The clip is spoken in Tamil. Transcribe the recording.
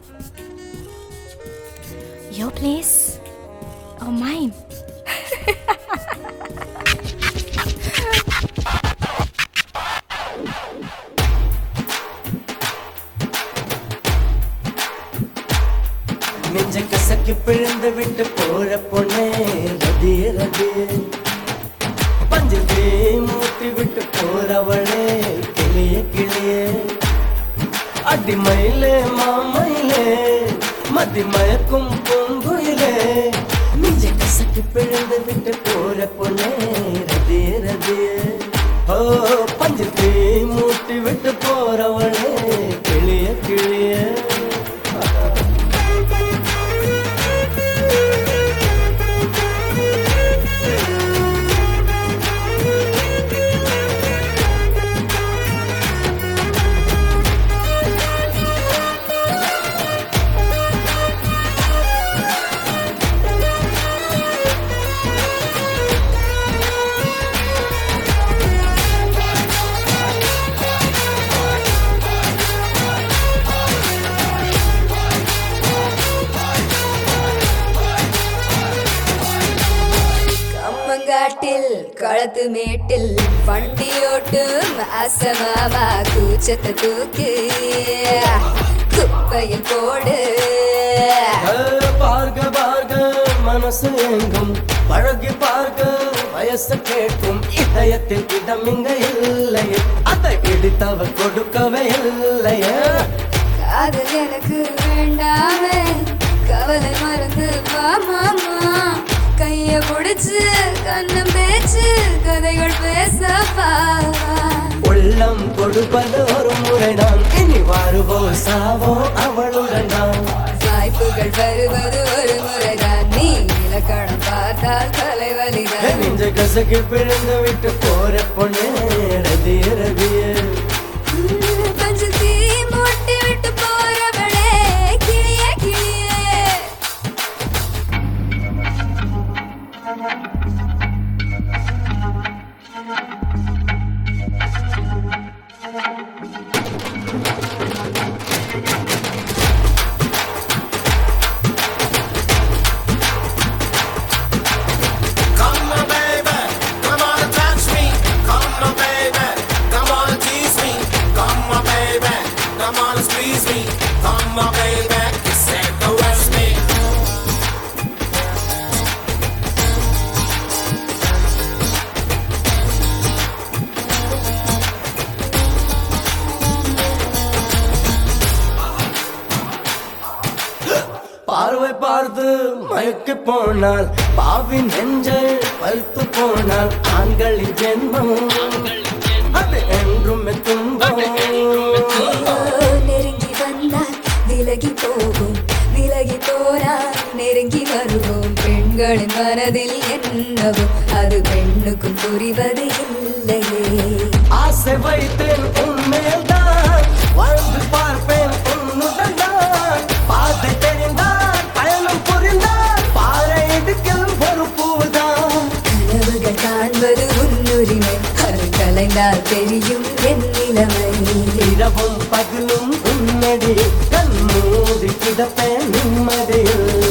Your place or mine? நெஞ்ச கசக்கி பிழந்து விட்டு போற பொண்ணே ரதிய ரதிய பஞ்சில் தீ மூட்டி விட்டு போறவளே கிளிய கிளிய அடி மயிலே மாமயிலே மதி மயக்கும் பூங்குயிலே நெஞ்ச கசக்கி பிழந்து விட்டு போற பொண்ணே ரதிய ரதிய ஓ பஞ்சில் தீ மூட்டி விட்டு போறவளே கிளிய கிளிய கம்மங்காட்டில் களத்து மேட்டில் வண்டியோட்டும் அசமாமா கூச்சத்தை தூக்கு குப்பையில் போடு பார்க்க பார்க்க மனசு எங்கும் பழகி பார்க்க வயசு கேட்கும் இதயத்தில் இடம் இங்க இல்லையே அதை இடித்தவ கொடுக்கவே இல்லையே காதல் எனக்கு வேண்டாமே கவலை மறந்து வா மாமா கைய பிடிச்சு கண்ணம் பேச்சு கதைகள் பேசப்பா உள்ளம் கொடுப்பது ஒரு முறைதான் இனி வாருவோ சாவோ அவளுடன் தான் வாய்ப்புகள் வருவது ஒரு முறைதான் நீ இலக்கணம் பார்த்தால் தலைவலிதான் நெஞ்ச கசக்கி பிழந்து விட்டு போற பொண்ணு ரதிய ரதிய பஞ்சு தீ மூட்டி விட்டு போறவளே கிளியே கிளியே Come on, baby, come on and touch me. Come on, baby, come on and tease me. Come on, baby, come on and squeeze me. Come on, baby, kiss and caress me. பார்வை பார்த்து மயக்கி போனால் பாவி நெஞ்சை பறித்து போனால் ஆண்களின் ஜென்மம் அது என்றும் துன்பம் நெருங்கி வந்தால் விலகி போகும் விலகி போனால் நெருங்கி வருவோம் பெண்களின் மனதில் என்னவோ அது பெண்ணுக்கும் புரிவது இல்லையே ஆசை வைத்தேன் உண்மையில் தான் வாழ்ந்து பார்ப்பேன் உன்னுடன் தான் பாதை தெரிந்தால் பயணம் புரிந்தால் பாறை இடுக்கில் பொறுப்புதான் கனவுகள் காண்பது உன்னுரிமை அது கலைந்தால் தெரியும் என் நிலைமை இரவும் பகலும் உன்னடி கண் மூடி கிடப்பேன் நிம்மதியில்